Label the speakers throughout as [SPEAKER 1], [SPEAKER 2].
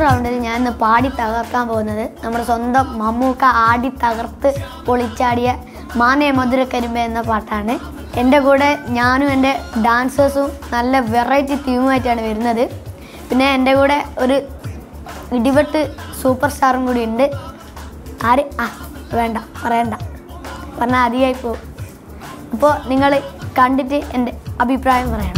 [SPEAKER 1] റൗണ്ടിൽ ഞാൻ ഇന്ന് പാടി തകർക്കാൻ പോകുന്നത് നമ്മുടെ സ്വന്തം മമ്മൂക്ക ആടി തകർത്ത് പൊളിച്ചാടിയ മാനേ മധുരക്കരിമ്പ എന്ന പാട്ടാണ് എൻ്റെ കൂടെ ഞാനും എൻ്റെ ഡാൻസേഴ്സും നല്ല വെറൈറ്റി തീമുമായിട്ടാണ് വരുന്നത് പിന്നെ എൻ്റെ കൂടെ ഒരു ഇടിവെട്ട് സൂപ്പർ സ്റ്റാറും കൂടി ഉണ്ട് ആര് ആ വേണ്ട പറയണ്ട പറഞ്ഞാൽ അധികമായി പോകും അപ്പോൾ നിങ്ങൾ കണ്ടിട്ട് എൻ്റെ അഭിപ്രായം പറയണം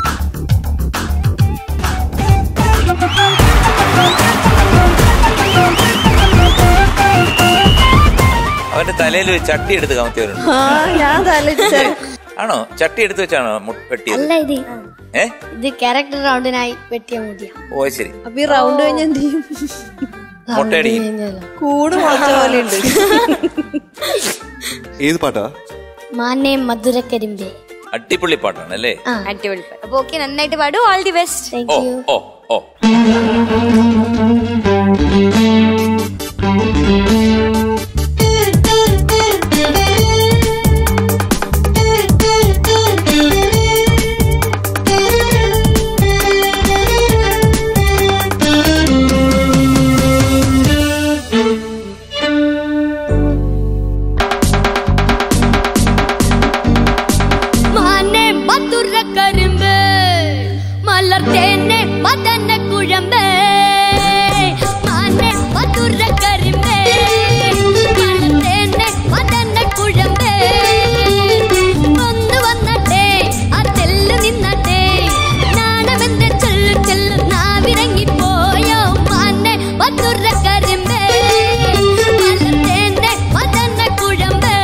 [SPEAKER 2] അവന്റെ തലയിൽ ഒരു ചട്ടി എടുത്ത് കമത്തിയവരുണ്ട്
[SPEAKER 3] ആ ഞാൻ തലച്ച
[SPEAKER 2] ആണോ ചട്ടി എടുത്ത് വെച്ചാണോ മു- വെട്ടിയത്
[SPEAKER 1] അല്ല ഇത്
[SPEAKER 2] ഏ
[SPEAKER 1] ഇത് ക്യാരക്ടർ റൗണ്ടിനായി വെട്ടിയ മുടിയ
[SPEAKER 2] ഓ ശരി
[SPEAKER 3] അപ്പൊ ഈ റൗണ്ട് കഴിഞ്ഞ എന്ത് ചെയ്യും
[SPEAKER 2] മുട്ടയടിക്കും
[SPEAKER 3] കൂട് മുളച്ച പോലെ ഉണ്ട്
[SPEAKER 4] ഏത് പാട്ടാ
[SPEAKER 1] മാനേ മധുരക്കരിമ്പേ
[SPEAKER 2] അടിപൊളി പാട്ടാണ് അല്ലേ
[SPEAKER 5] അടിപൊളി അപ്പൊ ഓക്കെ നന്നായിട്ട് പാടും all the best
[SPEAKER 1] thank
[SPEAKER 2] oh
[SPEAKER 1] you
[SPEAKER 2] ഓ ഓ
[SPEAKER 1] മാനേ മധുരക്കരിമ്പേ മലർത്തേനെ മദന കുഴമ്പേ മാനേ മധുരക്കരിമ്പേ മലർത്തേനെ മദന കുഴമ്പേ വന്നു വന്നട്ടെ അതെല്ലു നിന്നട്ടെ നാണമെന്റെ ചൊല്ലു ചൊല്ലു നാവിറങ്ങിപ്പോയോ മാനേ മധുരക്കരിമ്പേ മലർത്തേനെ മദന കുഴമ്പേ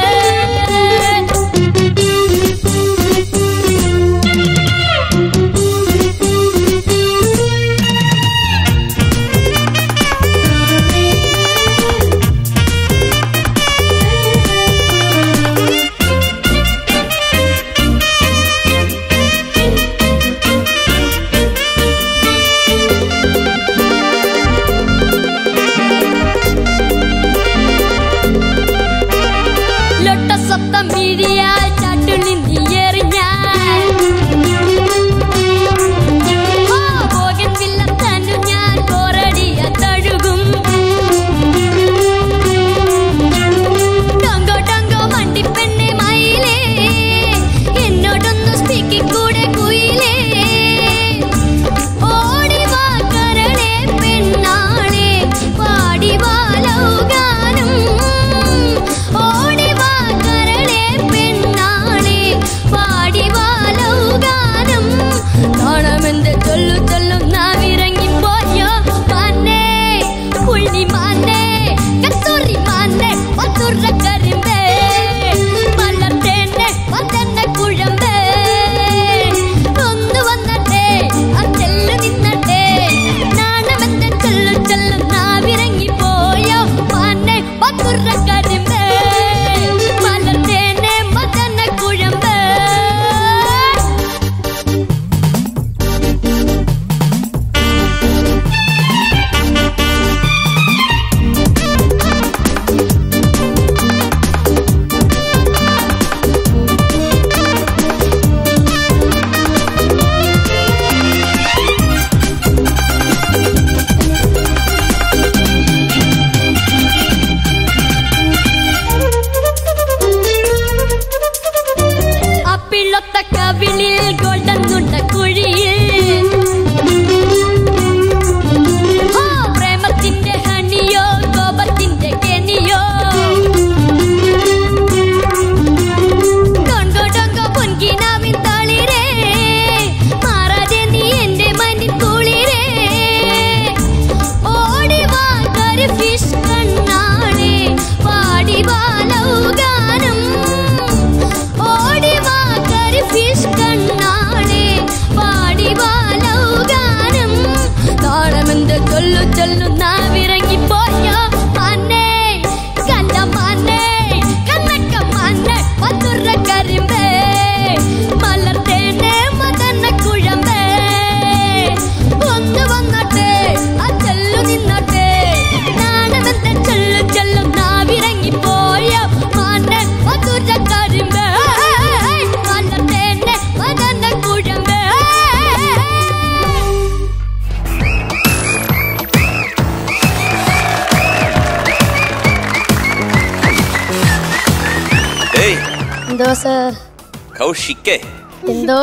[SPEAKER 1] ലൊട്ടസൊത്തം വീഴിയാൽ ചാട്ടുള്ളി നീയെറിഞ്ഞാൽ ഓ, പോകൻ വില്ലത്തനു ഞാൻ പോരടിയ തഴുകും ടൊങ്കോ ടൊങ്കോ മണ്ടിപ്പെണ്ണെ മയിലേ എന്നോടൊന്നു സ്പീക്കി കൂടെ കുയിലേ ഓടി വാ കരളെ പെണ്ണാളെ പാടി വാ ലൗഗാനം ഓടി വാ കരളെ പെണ്ണാളെ പാടി വാ ലൗഗാനം നാണമെന്റെ ചൊല്ലു ചൊല്ലും നാവിറങ്ങി പോയോ മാനേ പുള്ളി മാനേ കസ്തൂരി മാനേ മധുര കരിമ്പേ മലർത്തേനെ മദന കുഴമ്പേ ഒന്ന് വന്നട്ടെ അതെല്ലു നിന്നട്ടെ നാണമെന്റെ ചൊല്ലു ചൊല്ലും നാവിറങ്ങി പോയോ മാനേ മധുര കരിമ്പേ മലർത്തേനെ മദന കുഴമ്പേ അപ്പിള്ളൊത്ത കവിളിൽ ഗോൾഡൻ നുണ്ട കുഴിയിൽ ഓ, പ്രേമത്തിന്റെ ഹണിയോ കോപത്തിന്റെ കെണിയോ ഡൊങ്കോ ഡൊങ്കോ പൊൻകിനാവിൻ തളിരേ മാറാതെ നീ എന്റെ മനിൽ കുളിരേ ഓടി വാ കരു ഫിഷ് കണ്ണാണേ പാടി വാ ലൗഗാനം ഓടി വാ കരു ഫിഷ് കണ്ണാണേ പാടി വാ ലൗഗാനം താളമെന്ത് ചൊല്ലു ചൊല്ലു നാവിറങ്ങി പോയോ മാനേ കല്ല മാനേ കണ്ണക്ക മാനേ മധുര കരിമ്പേ മലർത്തേനെ മദന കുഴമ്പേ ഒന്ന് വന്നട്ടെ ആ ചെല്ലു നിന്നട്ടെ നാണമെന്ത ചെല്ലു ചെല്ലും നാവിറങ്ങി പോയോ മാനേ മധുര കരിമ്പേ മലർത്തേനെ മദന കുഴമ്പേ എന്തോ സർ
[SPEAKER 2] കൗശിക്കേ
[SPEAKER 1] എന്തോ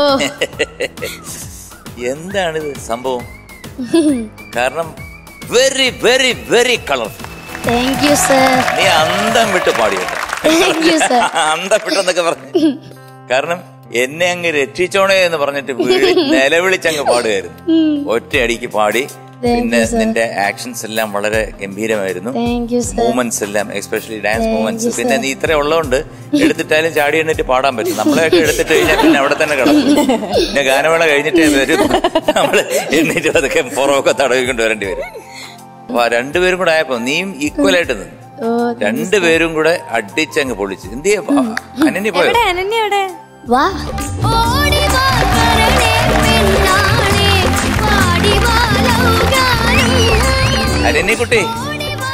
[SPEAKER 2] എന്താണിത് സംഭവം കാരണം very very very colourful
[SPEAKER 1] thank you sir
[SPEAKER 2] നീ അന്തം വിട്ട് പാടിയത്
[SPEAKER 1] താങ്ക് യു സർ
[SPEAKER 2] അന്തം വിട്ടെന്നൊക്കെ പറഞ്ഞു കാരണം എന്നെ അങ്ങ് രക്ഷിച്ചോണേ എന്ന് പറഞ്ഞിട്ട് വീഴി നിലവിളിച്ചങ്ങ് പാടുകയായിരുന്നു ഒറ്റയടിക്ക് പാടി പിന്നെ നിന്റെ ആക്ഷൻസ് എല്ലാം വളരെ ഗംഭീരമായിരുന്നു
[SPEAKER 1] താങ്ക് യു സർ
[SPEAKER 2] മൂവ്മെന്റ്സ് എല്ലാം എസ്പെഷ്യലി ഡാൻസ് മൂവ്മെന്റ്സ് പിന്നെ നീ ഇത്ര ഉള്ളതുകൊണ്ട് എടുത്തിട്ടാലും ചാടി എണ്ണിട്ട് പാടാൻ പറ്റും നമ്മളെയൊക്കെ എടുത്തിട്ട് കഴിഞ്ഞാൽ പിന്നെ അവിടെ തന്നെ കിടക്കും പിന്നെ ഗാനമേള കഴിഞ്ഞിട്ടേ വരും നമ്മള് എണ്ണീറ്റ് അതൊക്കെ പുറമൊക്കെ തടവിക്കൊണ്ട് വരേണ്ടി വരും അപ്പൊ ആ രണ്ടുപേരും കൂടെ ആയപ്പോ നീയും ഈക്വൽ ആയിട്ട് നിന്ന്
[SPEAKER 1] ഓ
[SPEAKER 2] രണ്ടുപേരും കൂടെ അടിച്ചങ്ങ് പൊളിച്ച് എന്ത് ചെയ്യാ അനന്യ പോയോ
[SPEAKER 5] എവിടെ അനന്യ എവിടെ
[SPEAKER 1] വാ
[SPEAKER 4] ഓടി വാ കരളേ പെണ്ണാളേ പാടി വാ ലൗകാനം
[SPEAKER 2] അനന്യക്കുട്ടി
[SPEAKER 4] ഓടി വാ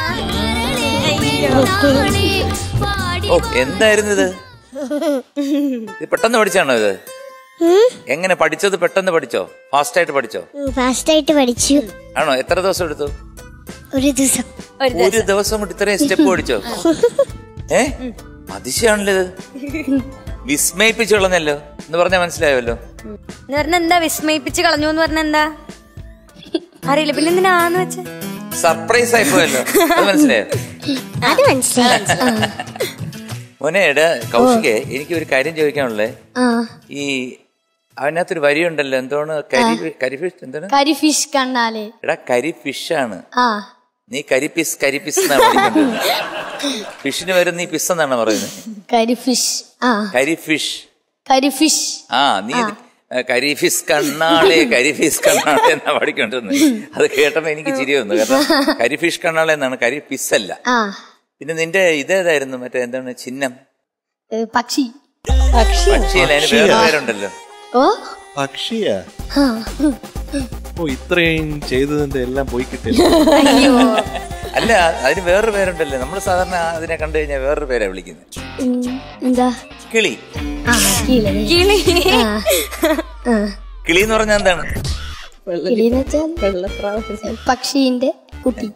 [SPEAKER 4] കരളേ പാടി
[SPEAKER 2] ഓ എന്തായിരുന്നു ഇത് ഇത് പെട്ടെന്ന് പഠിച്ചാണോ ഇത് എങ്ങനെ പഠിച്ചത് പെട്ടെന്ന് പഠിച്ചോ ഫാസ്റ്റ് ആയിട്ട് പഠിച്ചോ
[SPEAKER 4] ഫാസ്റ്റായിട്ട് പഠിച്ചു
[SPEAKER 2] ആണോ എത്ര ദിവസം എടുത്തു
[SPEAKER 4] ഒരു ദിവസം
[SPEAKER 2] ഒരു ദിവസം കൊണ്ട് ഇത്രയും സ്റ്റെപ്പ് പഠിച്ചോ ഏ അതിശയാണല്ലോ ഇത് വിസ്മയിപ്പിച്ചു കളഞ്ഞല്ലോ എന്ന് പറഞ്ഞാൽ മനസ്സിലായല്ലോ
[SPEAKER 5] എന്ന് പറഞ്ഞ എന്താ വിസ്മയിപ്പിച്ച് കളഞ്ഞു എന്ന് പറഞ്ഞ എന്താ അറിയില്ല പിന്നെ എന്തിനാന്ന് വെച്ച
[SPEAKER 2] സർപ്രൈസ് ആയി പോയല്ലോ അത് മനസ്സിലായോ
[SPEAKER 4] അത് മനസ്സിലായി
[SPEAKER 2] മോനെ എടാ കൗശികെ എനിക്ക് ഒരു കാര്യം ചോദിക്കാനുള്ളേ
[SPEAKER 1] ആ
[SPEAKER 2] ഈ അവനകത്തൊരു വരിയുണ്ടല്ലോ എന്തോന്ന് കരി കരിഫിഷ് എന്താണ്
[SPEAKER 1] കരി ഫിഷ് കണ്ടാലേ
[SPEAKER 2] എടാ കരി ഫിഷാണ്
[SPEAKER 1] ആ
[SPEAKER 2] നീ കരിപ്പിസ് കരിപ്പിസ് എന്നാണ് വിളിക്കുന്നത് ഫിഷിന് വരും നീ പിസ് എന്നാണ് പറയുന്നത്
[SPEAKER 1] കരി ഫിഷ് ആ
[SPEAKER 2] കരിഫിഷ്
[SPEAKER 1] കരി ഫിഷ്
[SPEAKER 2] ആ നീ ഏ, കരിഫിസ് കണ്ണാളെ കരിഫിസ് കണ്ണാളെ എന്നാ പഠിക്കൊണ്ടിരുന്നത് അത് കേട്ടപ്പോ എനിക്ക് ചിരി വന്നു കാരണം കരിഫിഷ് കണ്ണാളെ എന്നാണ് കരിഫിസ് അല്ല
[SPEAKER 1] ആ
[SPEAKER 2] പിന്നെ നിന്റെ ഇതേതായിരുന്നു മറ്റേ എന്താണ് ചിഹ്നം
[SPEAKER 1] ഏ, പക്ഷി
[SPEAKER 2] പക്ഷിയല്ല അതിന് വേറെ പേരുണ്ടല്ലോ
[SPEAKER 1] ഓ
[SPEAKER 6] പക്ഷിയാ
[SPEAKER 1] ആ
[SPEAKER 6] ഓ ഇത്രയും ചെയ്തതിന്റെ എല്ലാം പോയി കിട്ടില്ല
[SPEAKER 2] അല്ല അതിന് വേറൊരു പേരുണ്ടല്ലോ നമ്മൾ സാധാരണ അതിനെ കണ്ടു കഴിഞ്ഞാൽ വേറൊരു പേരാ വിളിക്കുന്നത്
[SPEAKER 1] ഉം, എന്താ
[SPEAKER 2] കിളി
[SPEAKER 1] ആ കിളി
[SPEAKER 5] കിളി
[SPEAKER 1] ആ ആ
[SPEAKER 2] കിളി എന്ന് പറഞ്ഞാൽ എന്താണ്
[SPEAKER 1] കിളി എന്ന് വെച്ചാൽ പക്ഷീന്റെ കുട്ടി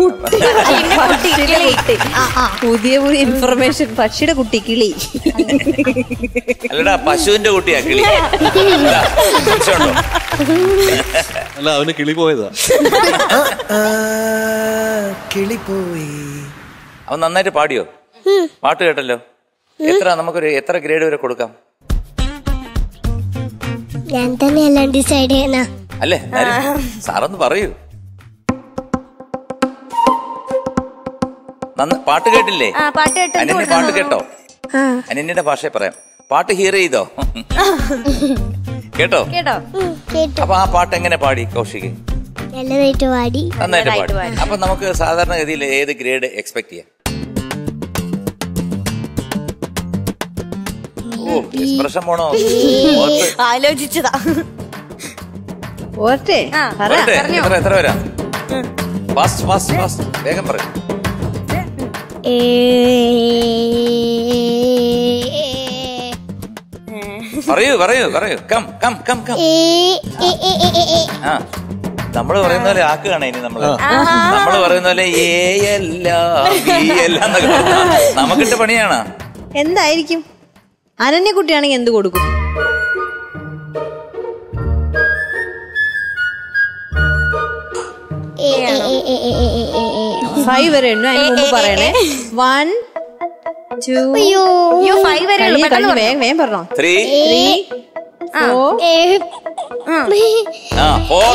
[SPEAKER 1] ആ ആ
[SPEAKER 3] പുതിയ പുതിയ ഇൻഫർമേഷൻ പക്ഷിയുടെ കുട്ടി കിളി
[SPEAKER 2] അല്ലടാ പശുവിന്റെ കുട്ടിയാ കിളി ഇതാ, സംശയമുണ്ടോ?
[SPEAKER 6] അല്ല അവന് കിളി പോയതാ
[SPEAKER 2] അവൻ നന്നായിട്ട് പാടിയോ പാട്ട് കേട്ടല്ലോ എത്ര നമുക്കൊരു എത്ര ഗ്രേഡ് വരെ കൊടുക്കാം
[SPEAKER 4] ഞാൻ തന്നെ എല്ലാം ഡിസൈഡ് ചെയ്യുന്ന
[SPEAKER 2] അല്ലേ എന്നാലും സാറൊന്ന് പറയൂ നന്ന പാട്ട് കേട്ടില്ലേ
[SPEAKER 5] ആ പാട്ട് കേട്ടോ
[SPEAKER 2] അനന്യ പാട്ട് കേട്ടോ അനന്യയുടെ ഭാഷയെ പറയാം പാട്ട് ഹിയർ ചെയ്തോ കേട്ടോ
[SPEAKER 5] കേട്ടോ
[SPEAKER 4] കേട്ടു
[SPEAKER 2] അപ്പൊ ആ പാട്ട് എങ്ങനെ പാടി കൗശിക്
[SPEAKER 4] നല്ലതായിട്ട് പാടി
[SPEAKER 2] നന്നായിട്ട്
[SPEAKER 5] നന്നായിട്ട്
[SPEAKER 2] പാടി അപ്പൊ നമുക്ക് സാധാരണഗതിയിൽ ഏത് ഗ്രേഡ് എക്സ്പെക്ട് ചെയ്യാം ഓ എക്സ്പ്രഷൻ പോണോ മുഖത്ത്
[SPEAKER 5] ആലോചിച്ചതാ
[SPEAKER 3] ഓർത്തെ
[SPEAKER 5] ആ
[SPEAKER 3] പറ
[SPEAKER 2] വരട്ടെ?
[SPEAKER 5] പറഞ്ഞോ.
[SPEAKER 2] എത്ര എത്ര വരാം ഫാസ്റ്റ് ഫാസ്റ്റ് ഫാസ്റ്റ് വേഗം പറയും പറയൂ പറയൂ പറയൂ കം കം കം കം ആ നമ്മള് പറയുന്ന പോലെ ആക്കുകയാണ് ഇനി നമ്മള് നമ്മള് പറയുന്ന പോലെ ഏ അല്ല ബി അല്ല എന്നൊക്കെ പറഞ്ഞാ നമുക്കിട്ട് പണിയാണ്
[SPEAKER 3] എന്തായിരിക്കും അനന്യക്കുട്ടിയാണെങ്കിൽ എന്ത് കൊടുക്കും ഫൈവ് വരെ ഉണ്ട് അതിന് മുമ്പ് പറയണേ വൺ ടു
[SPEAKER 4] അയ്യോ
[SPEAKER 5] അയ്യോ ഫൈവ് വരെ ഉള്ളൂ.
[SPEAKER 3] കഴിഞ്ഞു
[SPEAKER 5] പെട്ടെന്ന്
[SPEAKER 3] കഴിഞ്ഞു വേഗം വേഗം പറഞ്ഞോ
[SPEAKER 2] ത്രീ
[SPEAKER 3] ത്രീ ഫോർ
[SPEAKER 2] ആ ഫോർ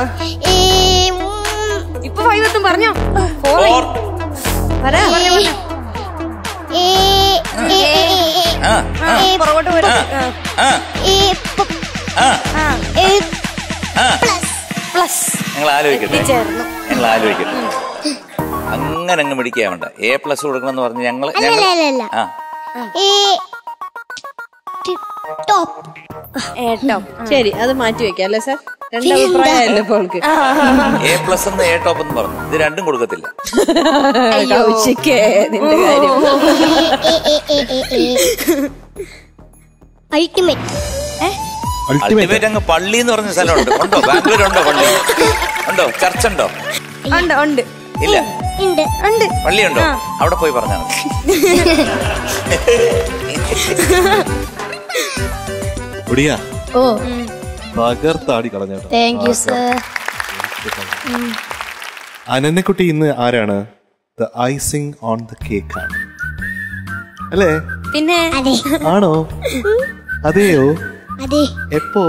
[SPEAKER 5] ഇപ്പൊ ഫൈവ് എത്തും പറഞ്ഞോ
[SPEAKER 2] ഫോർ
[SPEAKER 3] പറ
[SPEAKER 2] ആ ആ
[SPEAKER 5] പുറകോട്ട് വരും
[SPEAKER 2] ആ ആ ആ
[SPEAKER 5] പ്ലസ്
[SPEAKER 2] ഞങ്ങൾ ആലോചിക്കട്ടെ
[SPEAKER 5] എത്തിച്ചേർന്നു
[SPEAKER 2] ഞങ്ങൾ ആലോചിക്കട്ടെ അങ്ങനെ അങ്ങ് മിടിക്കുക വേണ്ട എ പ്ലസ് കൊടുക്കണം എന്ന് പറഞ്ഞ് ഞങ്ങൾ ഞങ്ങൾ
[SPEAKER 4] അല്ലല്ല
[SPEAKER 2] ആ
[SPEAKER 4] ടോപ്പ്
[SPEAKER 5] ഏട്ടോ
[SPEAKER 3] ശരി അത് മാറ്റി വെക്കാം അല്ലേ സാർ രണ്ടഭിപ്രായമല്ലേ ഇപ്പോൾ അവൾക്ക്?
[SPEAKER 2] എ പ്ലസ് എന്ന് എ ടോപ്പ് എന്ന് പറഞ്ഞു ഇത് രണ്ടും കൊടുക്കത്തില്ല
[SPEAKER 3] കൗശിക്കേ നിന്റെ കാര്യം
[SPEAKER 4] അൾട്ടിമേറ്റ്
[SPEAKER 2] അൾട്ടിമേറ്റ് അങ്ങ് പള്ളി എന്ന് പറഞ്ഞ സ്ഥലമുണ്ട് ഉണ്ടോ ബാംഗ്ലൂർ ഉണ്ടോ പള്ളി ഉണ്ടോ ചർച്ച് ഉണ്ടോ
[SPEAKER 5] ഉണ്ട് ഉണ്ട്
[SPEAKER 2] ഇല്ല
[SPEAKER 4] ഉണ്ട്
[SPEAKER 5] ഉണ്ട്
[SPEAKER 2] പള്ളിയുണ്ടോ അവിടെ പോയി പറഞ്ഞാൽ മതി
[SPEAKER 6] ഒടിയാ
[SPEAKER 1] ഓ
[SPEAKER 6] തകർത്താടി കളഞ്ഞേട്ടോ
[SPEAKER 1] താങ്ക് യു സർ
[SPEAKER 6] അനന്യക്കുട്ടി ഇന്ന് ആരാണ് the icing on the cake ആണ് അല്ലേ
[SPEAKER 5] പിന്നെ
[SPEAKER 4] അതെ
[SPEAKER 6] ആണോ അതെയോ
[SPEAKER 4] അതെ
[SPEAKER 6] എപ്പോ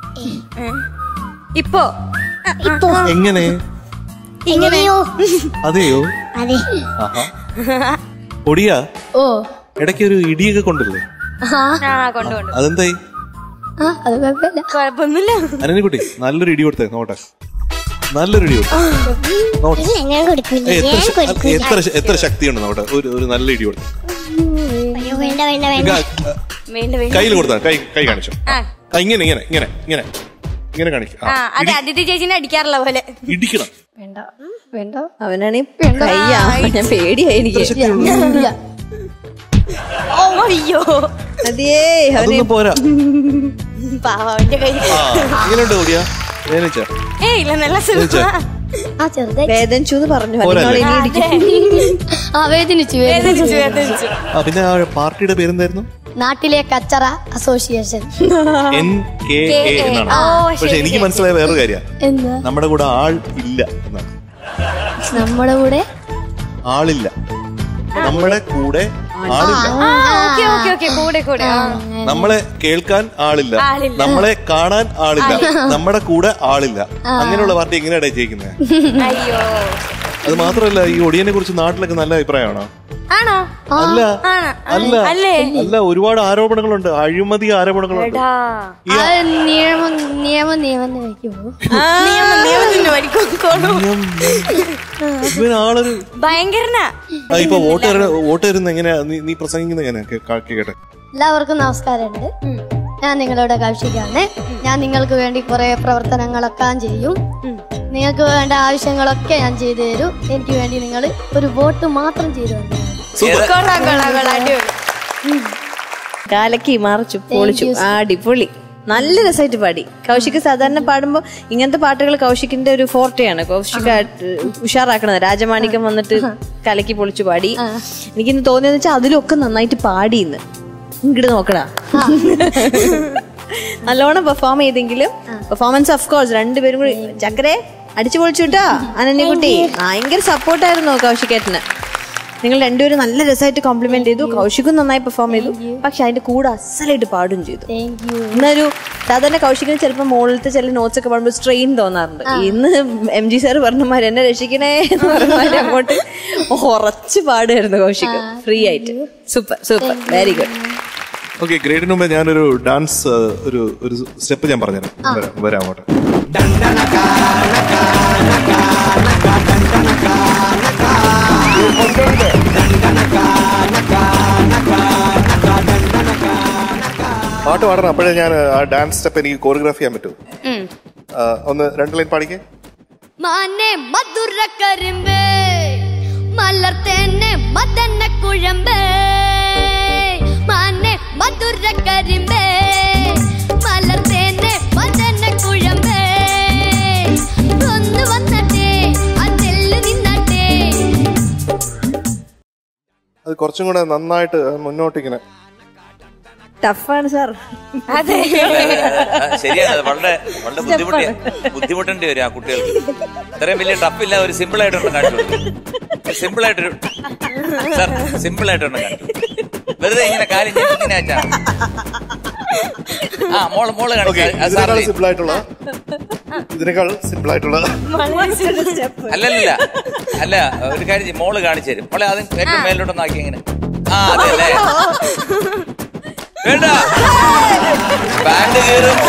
[SPEAKER 5] ഇപ്പോ
[SPEAKER 4] ഇപ്പോ
[SPEAKER 6] എങ്ങനെ
[SPEAKER 4] എങ്ങനെയോ
[SPEAKER 6] അതെയോ
[SPEAKER 4] അതെ
[SPEAKER 6] ആഹാ ഒടിയാ
[SPEAKER 1] ഓ
[SPEAKER 6] ഇടയ്ക്ക് ഒരു ഇടിയൊക്കെ കൊണ്ടില്ലേ
[SPEAKER 1] ആ
[SPEAKER 5] ആ കൊണ്ടുകൊണ്ട്
[SPEAKER 6] അതെന്തായി
[SPEAKER 1] ആ അത് കുഴപ്പമില്ല
[SPEAKER 5] കുഴപ്പമൊന്നുമില്ല
[SPEAKER 6] അനന്യക്കുട്ടി നല്ലൊരു ഇടി കൊടുത്തേ നോട്ടെ നല്ലൊരു ഇടി കൊടുത്തേ നോട്ടെ
[SPEAKER 4] ഇല്ല ഞാൻ കൊടുക്കില്ല
[SPEAKER 6] ഏയ്, എത്ര
[SPEAKER 4] ഞാൻ
[SPEAKER 6] ശ-
[SPEAKER 4] കൊടുക്കില്ല
[SPEAKER 6] എത്ര ശ- എത്ര ശക്തിയുണ്ട് നോട്ടെ ഒരു ഒരു നല്ല ഇടി കൊടുത്തു
[SPEAKER 4] അയ്യോ വേണ്ട വേണ്ട വേണ്ട
[SPEAKER 5] വേണ്ട വേണ്ട
[SPEAKER 6] കയ്യിൽ കൊടുത്താ കൈ കൈ കാണിച്ചു
[SPEAKER 5] ആ.
[SPEAKER 6] ആ, ഇങ്ങനെ ഇങ്ങനെ ഇങ്ങനെ ഇങ്ങനെ ഇങ്ങനെ കാണിക്കും
[SPEAKER 5] ആ അതെ അതിഥി ചേച്ചിനെ അടിക്കാറുള്ള പോലെ
[SPEAKER 6] ഇടിക്കണം
[SPEAKER 1] വേണ്ട വേണ്ട
[SPEAKER 3] അവനാണെ കയ്യാ ഞാൻ പേടിയായി എനിക്ക്
[SPEAKER 1] ഇല്ല
[SPEAKER 5] ഓ അയ്യോ
[SPEAKER 3] അതേ അവന്
[SPEAKER 6] അതൊന്നും പോരാ
[SPEAKER 5] പാവന്റെ കൈ
[SPEAKER 6] ആ ഇങ്ങനെയുണ്ട് ഓടിയാ വേനിച്ച
[SPEAKER 5] ഏ ഇല്ല നല്ല സുഖം
[SPEAKER 1] ആ ചെറുതായി
[SPEAKER 3] വേദനിച്ചു എന്ന് പറഞ്ഞു
[SPEAKER 6] പോരല്ലേ?
[SPEAKER 3] അല്ലെങ്കിൽ അവൾ ഇനി ഇടിക്കും
[SPEAKER 1] ആ വേദനിച്ചു വേദനിച്ചു
[SPEAKER 5] വേദനിച്ചു വേദനിച്ചു
[SPEAKER 6] ആ പിന്നെ ആ പാർട്ടിയുടെ പേരെന്തായിരുന്നു
[SPEAKER 1] നാട്ടിലെ കച്ചറ അസോസിയേഷൻ
[SPEAKER 6] എൻ കെ എ എന്നാണ്
[SPEAKER 5] ഓ,
[SPEAKER 6] പക്ഷെ എനിക്ക് മനസ്സിലായ വേറൊരു കാര്യം
[SPEAKER 1] എന്താ
[SPEAKER 6] നമ്മുടെ കൂടെ ആൾ ഇല്ല എന്നാണ്
[SPEAKER 1] നമ്മുടെ കൂടെ
[SPEAKER 6] ആളില്ല നമ്മുടെ കൂടെ ആളില്ല
[SPEAKER 5] ഓക്കെ ഓക്കെ ഓക്കെ കൂടെ കൂടെ ആ.
[SPEAKER 6] നമ്മളെ കേൾക്കാൻ ആളില്ല
[SPEAKER 5] ആളില്ല.
[SPEAKER 6] നമ്മളെ കാണാൻ ആളില്ല നമ്മുടെ കൂടെ ആളില്ല അങ്ങനെയുള്ള പാർട്ടി എങ്ങനെയാ ജയിക്കുന്നത്
[SPEAKER 5] അയ്യോ
[SPEAKER 6] അത് മാത്രമല്ല ഈ ഒടിയനെ കുറിച്ച് നാട്ടിലൊക്കെ നല്ല അഭിപ്രായമാണോ
[SPEAKER 5] ആണോ
[SPEAKER 6] അല്ല
[SPEAKER 5] ആണ്
[SPEAKER 6] അല്ല
[SPEAKER 5] അല്ലേ
[SPEAKER 6] അല്ല ഒരുപാട് ആരോപണങ്ങളുണ്ട് അഴിമതി ആരോപണങ്ങളുണ്ട്
[SPEAKER 5] എടാ
[SPEAKER 6] ഈ ആ-
[SPEAKER 1] അത് നിയമം നിയമം നിയമം വയ്ക്കുമോ
[SPEAKER 5] നിയമം നിയമത്തിന്റെ വരിക്കോളൂ
[SPEAKER 6] ഇവൻ ആളൊരു
[SPEAKER 5] ഭയങ്കരനാ
[SPEAKER 6] ആ, ഇപ്പൊ വോട്ട് തരുന്ന- വോട്ട് തരുന്ന എങ്ങനെയാ നീ- നീ പ്രസംഗിക്കുന്ന എങ്ങനെയാ കേ- കാ- കേട്ടെ
[SPEAKER 1] എല്ലാവർക്കും നമസ്കാരമുണ്ട് ഞാൻ നിങ്ങളുടെ കൗശികാണ് ഞാൻ നിങ്ങൾക്ക് വേണ്ടി കുറെ പ്രവർത്തനങ്ങളൊക്കെ ചെയ്യും നിങ്ങൾക്ക് വേണ്ട ആവശ്യങ്ങളൊക്കെ ഞാൻ ചെയ്തു തരും എനിക്ക് വേണ്ടി നിങ്ങൾ ഒരു വോട്ട് മാത്രം ചെയ്തു തന്നു
[SPEAKER 5] കൊള്ളാം കൊള്ളാം കൊള്ളാം അടിപൊളി
[SPEAKER 3] കാലക്കി മറിച്ചു പൊളിച്ചു അടിപൊളി നല്ല രസമായിട്ട് പാടി കൗശിക്ക് സാധാരണ പാടുമ്പോ ഇങ്ങനത്തെ പാട്ടുകൾ കൗശിക്കിന്റെ ഒരു ഫോർട്ടയാണ് കൗശിക ഉഷാറാക്കണത് രാജമാണിക്യം വന്നിട്ട് കലക്കി പൊളിച്ചു പാടി എനിക്കിന്ന് തോന്നിയെന്ന് വെച്ചാൽ അതിലൊക്കെ നന്നായിട്ട് പാടിയിന്ന് ഇങ്ങോട്ട് നോക്കടാ നല്ലോണം പെർഫോം ചെയ്തെങ്കിലും പെർഫോമൻസ് ഓഫ് കോഴ്സ് രണ്ടുപേരും കൂടി ചക്കരെ അടിച്ചു പൊളിച്ചു കേട്ടോ അനന്യക്കുട്ടി ഭയങ്കര സപ്പോർട്ടായിരുന്നു കൗശിക്കേട്ടന് നിങ്ങൾ രണ്ടുപേരും നല്ല രസമായിട്ട് കോംപ്ലിമെന്റ് ചെയ്തു കൗശിക്കും നന്നായി പെർഫോം ചെയ്തു പക്ഷെ അതിന്റെ കൂടെ അസലായിട്ട് പാടും ചെയ്തു
[SPEAKER 1] താങ്ക് യു
[SPEAKER 3] ഇന്നൊരു സാധാരണ കൗശിക്കിന് ചിലപ്പോൾ മുകളിലത്തെ ചില നോട്ട്സ് ഒക്കെ പാടുമ്പോൾ സ്ട്രെയിൻ തോന്നാറുണ്ട് ഇന്ന് എം ജി സാർ പറഞ്ഞമാര് എന്നെ രക്ഷിക്കണേ എന്ന് പറഞ്ഞമാര് അങ്ങോട്ട് ഉറച്ചു പാടുമായിരുന്നു കൗശിക് ഫ്രീ ആയിട്ട് super super very good
[SPEAKER 6] okay ഗ്രേഡിന് മുമ്പേ ഞാനൊരു ഡാൻസ് ആ, ഒരു ഒരു സ്റ്റെപ്പ് ഞാൻ പറഞ്ഞുതരാം വരാം വരാം അങ്ങോട്ട് പാട്ട് പാടണം അപ്പോഴേ ഞാൻ ആ ഡാൻസ് സ്റ്റെപ്പ് എനിക്ക് കോറിയോഗ്രാഫ് ചെയ്യാൻ പറ്റൂ ആ, ഒന്ന് രണ്ട് ലൈൻ പാടിക്കേ
[SPEAKER 1] മാനെ മധുര കരിമ്പേ മലർത്തേനെ മദന കുഴമ്പേ മാനെ മധുര കരിമ്പേ മലർത്തേനെ മദന കുഴമ്പേ ഒന്ന് വന്നട്ടെ അതെല്ലു നിന്നട്ടെ
[SPEAKER 6] അത് കുറച്ചും കൂടെ നന്നായിട്ട് മുന്നോട്ടിങ്ങനെ
[SPEAKER 3] ടഫാണ് സാർ
[SPEAKER 5] അതെ
[SPEAKER 2] ആ, ശരിയാണ് അത് വളരെ വളരെ ബുദ്ധിമുട്ടി ബുദ്ധിമുട്ടേണ്ടി വരും ആ കുട്ടികൾക്ക് ഇത്രയും വലിയ ടഫില്ല ഒരു സിമ്പിൾ ആയിട്ടൊന്നും കാണിച്ചു സിമ്പിൾ ആയിട്ടൊരു സാർ സിമ്പിൾ ആയിട്ടൊന്നും കാണിച്ചു വെറുതെ ഇങ്ങനെ കാര്യം ഞാൻ ഇങ്ങനെ വെച്ചാ ആ മോള് മോള്
[SPEAKER 6] ഓക്കെ
[SPEAKER 2] കാണിച്ചു സാർ
[SPEAKER 6] ഇതിനേക്കാൾ സിമ്പിൾ ആയിട്ടുള്ള ഇതിനേക്കാൾ സിമ്പിൾ ആയിട്ടുള്ള
[SPEAKER 2] അല്ലല്ല അല്ല ഒരു കാര്യം ചെയ്യ്, മോള് കാണിച്ചു തരും മോളെ അതും ഏറ്റവും മേലോട്ടൊന്നും ആക്കി ഇങ്ങനെ ആ അതെ അല്ലേ വേണ്ട ബാൻഡ് കീറും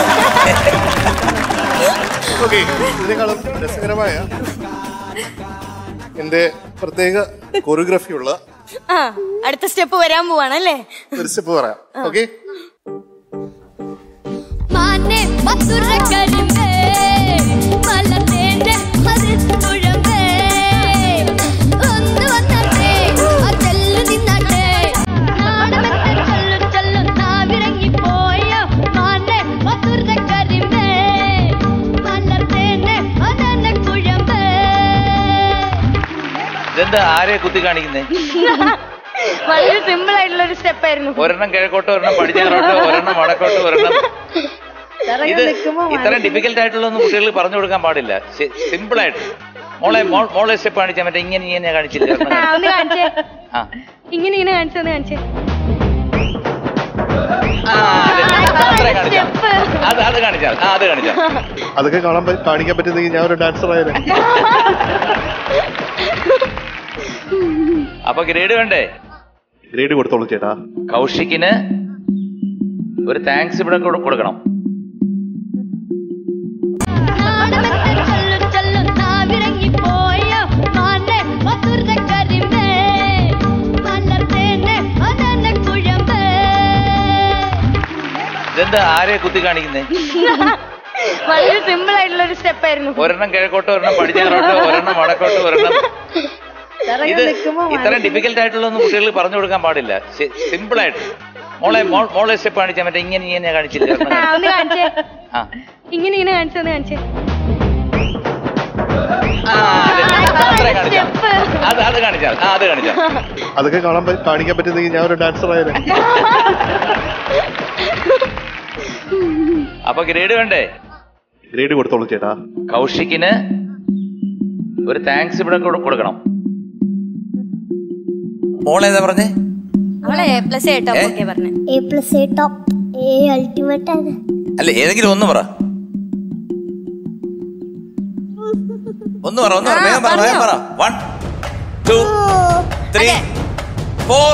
[SPEAKER 6] ഓക്കെ ഇതിനേക്കാളും രസകരമായ എന്റെ പ്രത്യേക കൊറിയോഗ്രഫി ഉള്ള
[SPEAKER 5] ആ അടുത്ത സ്റ്റെപ്പ് വരാൻ പോവാണല്ലേ
[SPEAKER 6] ഒരു സ്റ്റെപ്പ് പറയാം ഓക്കെ
[SPEAKER 1] മാനെ മധുര കരിമ്പേ മലർത്തേനെ മദന കുഴമ്പേ ഒന്ന് വന്നട്ടെ അതെല്ലു നിന്നട്ടെ നാണമെന്ന് ചൊല്ലു ചൊല്ലു നാവിറങ്ങിപ്പോയോ മാനെ മധുര കരിമ്പേ മലർത്തേനെ മദന കുഴമ്പേ
[SPEAKER 2] ഇതെന്താ ആരെ കുത്തി കാണിക്കുന്നേ
[SPEAKER 5] വളരെ സിമ്പിൾ ആയിട്ടുള്ള ഒരു സ്റ്റെപ്പ് ആയിരുന്നു
[SPEAKER 2] ഒരെണ്ണം കിഴക്കോട്ട് ഒരെണ്ണം പടിഞ്ഞാറോട്ട് ഒരെണ്ണം വടക്കോട്ട് ഒരെണ്ണം ഇത് ഇത്രയും ഡിഫിക്കൽട്ട് ആയിട്ടുള്ളൊന്നും കുട്ടികൾക്ക് പറഞ്ഞു കൊടുക്കാൻ പാടില്ല സിമ്പിൾ ആയിട്ട് മോളെ മോൾ മോളെ സ്റ്റെപ്പ് കാണിച്ചാൽ മറ്റേ ഇങ്ങനെ ഇങ്ങനെ കാണിച്ചില്ല ഒരെണ്ണം
[SPEAKER 5] ആ, ഒന്ന് കാണിച്ചേ
[SPEAKER 2] ആ
[SPEAKER 5] ഇങ്ങനെ ഇങ്ങനെ കാണിച്ചൊന്ന് കാണിച്ചേ
[SPEAKER 2] ആ, അതെ. അത്രേ കാണിച്ചാ. അത് അത് കാണിച്ചാൽ ആ അത് കാണിച്ചാൽ
[SPEAKER 6] അതൊക്കെ കാണാൻ പ- കാണിക്കാൻ പറ്റുന്നെങ്കിൽ ഞാൻ ഒരു ഡാൻസർ ആയാലും
[SPEAKER 2] അപ്പൊ ഗ്രേഡ് വേണ്ടേ
[SPEAKER 6] ഗ്രേഡ് കൊടുത്തോളൂ ചേട്ടാ
[SPEAKER 2] കൗശിക്കിന് ഒരു താങ്ക്സ് ഇവിടെ കൊടു- കൊടുക്കണം ഇതെന്താ ആരെ കുത്തി കാണിക്കുന്നേ
[SPEAKER 5] വളരെ സിമ്പിൾ ആയിട്ടുള്ള ഒരു സ്റ്റെപ്പ് ആയിരുന്നു
[SPEAKER 2] ഒരെണ്ണം കിഴക്കോട്ട് ഒരെണ്ണം പടിഞ്ഞാറോട്ട് ഒരെണ്ണം വടക്കോട്ട് ഒരെണ്ണം ഇത് ഇത്രയും ഡിഫിക്കൽട്ട് ആയിട്ടുള്ളൊന്നും കുട്ടികൾക്ക് പറഞ്ഞു കൊടുക്കാൻ പാടില്ല സിമ്പിൾ ആയിട്ട് മോളെ മോൾ മോളെ സ്റ്റെപ്പ് കാണിച്ചാൽ മറ്റേ ഇങ്ങനെ ഇങ്ങനെ കാണിച്ചില്ല ഒരെണ്ണം
[SPEAKER 5] ആ, ഒന്ന് കാണിച്ചേ
[SPEAKER 2] ആ
[SPEAKER 5] ഇങ്ങനെ ഇങ്ങനെ കാണിച്ചൊന്ന് കാണിച്ചേ
[SPEAKER 2] ആ, അതെ. അത്രേ കാണിച്ചാ. അത് അത് കാണിച്ചാൽ ആ അത് കാണിച്ചാൽ
[SPEAKER 6] അതൊക്കെ കാണാൻ പ- കാണിക്കാൻ പറ്റുന്നെങ്കിൽ ഞാൻ ഒരു ഡാൻസർ ആയാലും
[SPEAKER 2] അപ്പൊ ഗ്രേഡ് വേണ്ടേ
[SPEAKER 6] ഗ്രേഡ് കൊടുത്തോളൂ ചേട്ടാ
[SPEAKER 2] കൗശിക്കിന് ഒരു താങ്ക്സ് ഇവിടെ കൊടു- കൊടുക്കണം മോളേതാ പറഞ്ഞേ
[SPEAKER 5] അവളെ എ പ്ലസ് ഏട്ടോ
[SPEAKER 2] ഏ?
[SPEAKER 5] ഓക്കെ പറഞ്ഞു
[SPEAKER 4] A plus A top A ultimate ആണ്
[SPEAKER 2] അല്ല ഏതെങ്കിലും ഒന്ന് പറ ഒന്ന് പറ ഒന്ന് പറ
[SPEAKER 5] ആ,
[SPEAKER 2] വേഗം പറ വേഗം പറ വൺ ടു ത്രീ ഫോർ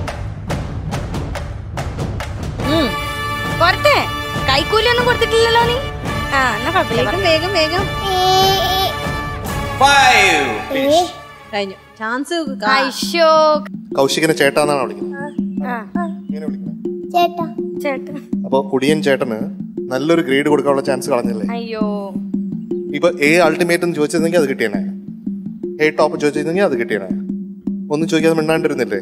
[SPEAKER 5] പോരട്ടെ കൈക്കൂലി ഒന്നും കൊടുത്തിട്ടില്ലല്ലോ നീ ആ എന്നാ കുഴപ്പമില്ല
[SPEAKER 3] വേഗം വേഗം വേഗം
[SPEAKER 2] ഫൈവ്
[SPEAKER 3] കഴിഞ്ഞു ചാൻസ്
[SPEAKER 5] ഐശോ
[SPEAKER 6] കൗശികനെ ചേട്ടാന്നാണ് വിളിക്കുന്നത്
[SPEAKER 5] ആ
[SPEAKER 6] ഇങ്ങനെ വിളിക്കുന്നത്
[SPEAKER 4] ചേട്ടാ
[SPEAKER 5] ചേട്ടാ
[SPEAKER 6] അപ്പൊ കുടിയൻ ചേട്ടന് നല്ലൊരു ഗ്രേഡ് കൊടുക്കാനുള്ള ചാൻസ് കളഞ്ഞല്ലേ
[SPEAKER 5] അയ്യോ
[SPEAKER 6] ഇപ്പൊ എ അൾട്ടിമേറ്റ് എന്ന് ചോദിച്ചിരുന്നെങ്കിൽ അത് കിട്ടിയേനെ എ ടോപ്പ് ചോദിച്ചിരുന്നെങ്കിൽ അത് കിട്ടിയേനെ ഒന്നും ചോദിക്കാതെ മിണ്ടാണ്ടിരുന്നില്ലേ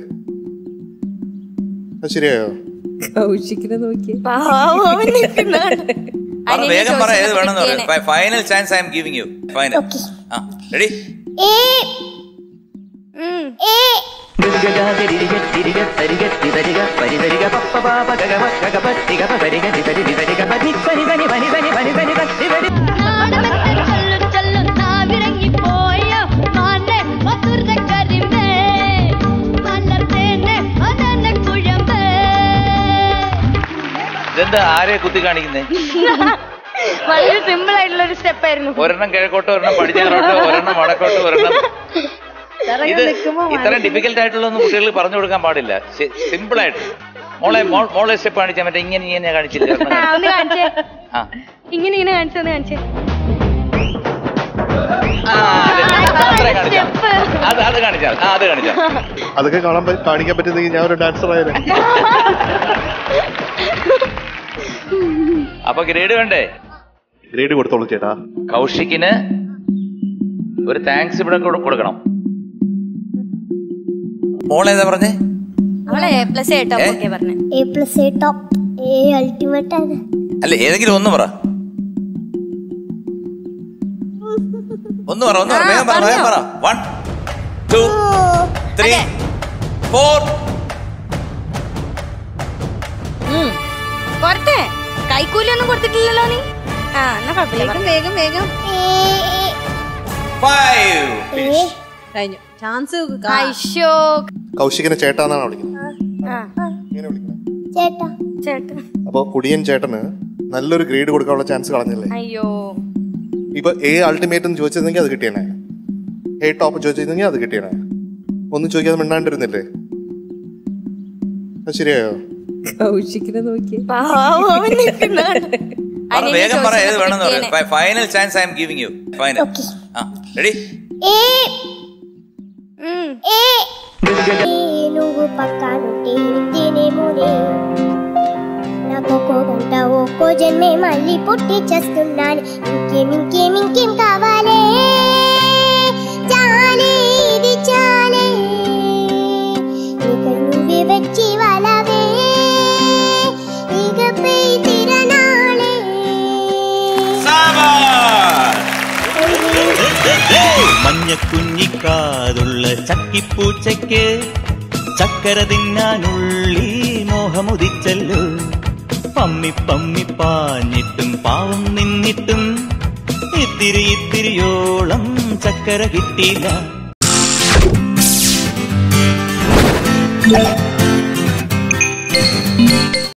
[SPEAKER 6] അത് ശരിയായോ
[SPEAKER 3] കൗശിക്കിനെ നോക്കി
[SPEAKER 5] പാവം അവൻ നിൽക്കുന്നാണ്.
[SPEAKER 2] പറ
[SPEAKER 5] അതിനെ
[SPEAKER 2] വേഗം പറ ഏത്
[SPEAKER 5] ചോദിച്ചത്
[SPEAKER 2] വേണമെന്ന്
[SPEAKER 5] കിട്ടിയേനെ.
[SPEAKER 2] പറ final chance I'm giving you final ആ റെഡി
[SPEAKER 4] എ
[SPEAKER 5] ഉം.
[SPEAKER 4] എ
[SPEAKER 2] ഇതെന്താ ആരെ കുത്തി കാണിക്കുന്നേ
[SPEAKER 5] വളരെ സിമ്പിൾ ആയിട്ടുള്ള ഒരു സ്റ്റെപ്പ് ആയിരുന്നു
[SPEAKER 2] ഒരെണ്ണം കിഴക്കോട്ട് ഒരെണ്ണം പടിഞ്ഞാറോട്ട് ഒരെണ്ണം വടക്കോട്ട് ഒരെണ്ണം ഇത് ഇത്രയും ഡിഫിക്കൽട്ട് ആയിട്ടുള്ളൊന്നും കുട്ടികൾക്ക് പറഞ്ഞു കൊടുക്കാൻ പാടില്ല സിമ്പിൾ ആയിട്ട് മോളെ മോൾ മോളെ സ്റ്റെപ്പ് കാണിച്ചാൽ മറ്റേ ഇങ്ങനെ ഇങ്ങനെ കാണിച്ചില്ല ഒരെണ്ണം
[SPEAKER 5] ആ, ഒന്ന് കാണിച്ചേ
[SPEAKER 2] ആ
[SPEAKER 5] ഇങ്ങനെ ഇങ്ങനെ കാണിച്ചൊന്ന് കാണിച്ചേ
[SPEAKER 2] ആ, അതെ. അത്രേ കാണിച്ചാ. അത് അത് കാണിച്ചാൽ ആ അത് കാണിച്ചാൽ
[SPEAKER 6] അതൊക്കെ കാണാൻ പ- കാണിക്കാൻ പറ്റുന്നെങ്കിൽ ഞാൻ ഒരു ഡാൻസർ ആയാലും
[SPEAKER 2] അപ്പൊ ഗ്രേഡ് വേണ്ടേ
[SPEAKER 6] ഗ്രേഡ് കൊടുത്തോളൂ ചേട്ടാ
[SPEAKER 2] കൗശിക്കിന് ഒരു താങ്ക്സ് ഇവിടെ കൊടു- കൊടുക്കണം മോളേതാ പറഞ്ഞേ
[SPEAKER 5] അവളെ എ പ്ലസ് ഏട്ടോ
[SPEAKER 2] ഏ?
[SPEAKER 5] ഓക്കെ പറഞ്ഞു
[SPEAKER 4] A plus A top A ultimate ആണ്
[SPEAKER 2] അല്ല ഏതെങ്കിലും ഒന്ന് പറ ഒന്ന് പറ ഒന്ന് പറ
[SPEAKER 5] ആ,
[SPEAKER 2] വേഗം പറ വേഗം പറ വൺ ടു ത്രീ ഫോർ
[SPEAKER 5] പോരട്ടെ കൈക്കൂലി ഒന്നും കൊടുത്തിട്ടില്ലല്ലോ നീ ആ എന്നാ കുഴപ്പമില്ല
[SPEAKER 3] വേഗം വേഗം വേഗം
[SPEAKER 4] എ
[SPEAKER 2] ഫൈവ്
[SPEAKER 4] എ
[SPEAKER 3] കഴിഞ്ഞു ചാൻസ്
[SPEAKER 5] ഐശോ
[SPEAKER 6] കൗശികനെ ചേട്ടാന്നാണ് വിളിക്കുന്നത്
[SPEAKER 5] ആ
[SPEAKER 6] ഇങ്ങനെ വിളിക്കുന്നത്
[SPEAKER 4] ചേട്ടാ
[SPEAKER 5] ചേട്ടാ
[SPEAKER 6] അപ്പൊ കുടിയൻ ചേട്ടന് നല്ലൊരു ഗ്രേഡ് കൊടുക്കാനുള്ള ചാൻസ് കളഞ്ഞല്ലേ
[SPEAKER 5] അയ്യോ
[SPEAKER 6] ഇപ്പൊ എ അൾട്ടിമേറ്റ് എന്ന് ചോദിച്ചിരുന്നെങ്കിൽ അത് കിട്ടിയേനെ എ ടോപ്പ് ചോദിച്ചിരുന്നെങ്കിൽ അത് കിട്ടിയേനെ ഒന്നും ചോദിക്കാതെ മിണ്ടാണ്ടിരുന്നില്ലേ അത് ശരിയായോ
[SPEAKER 3] കൗശിക്കിനെ നോക്കി
[SPEAKER 5] പാവം അവൻ നിൽക്കുന്നാണ്.
[SPEAKER 2] പറ
[SPEAKER 5] അതിനെ
[SPEAKER 2] വേഗം പറ ഏത്
[SPEAKER 5] ചോദിച്ചത്
[SPEAKER 2] വേണമെന്ന്
[SPEAKER 5] കിട്ടിയേനെ.
[SPEAKER 2] പറ final chance I'm giving you final ആ റെഡി
[SPEAKER 4] ఏ
[SPEAKER 5] ഉം.
[SPEAKER 4] ఏ నువ్వు పక్కనుంటే వింటేనేమోనే నాకొక్కో గంట ఒక్కో జన్మే మళ్ళీ పుట్టి చేస్తున్నాను ఇంకేం ఇంకేం ఇంకేం కావాలే చాలే ఇది చాలే ఇక నువ్వే వచ్చి వాళ్ళవే ఇకపై తిరణాలే
[SPEAKER 7] മഞ്ഞക്കുഞ്ഞിക്കാതുള്ള ചക്കിപ്പൂച്ചയ്ക്ക് ചക്കര തിന്നാനുള്ളിൽ മോഹമുദിച്ചല്ലോ പമ്മി പമ്മി പാഞ്ഞിട്ടും പാവം നിന്നിട്ടും ഇത്തിരി ഇത്തിരിയോളം ചക്കര കിട്ടിയില്ല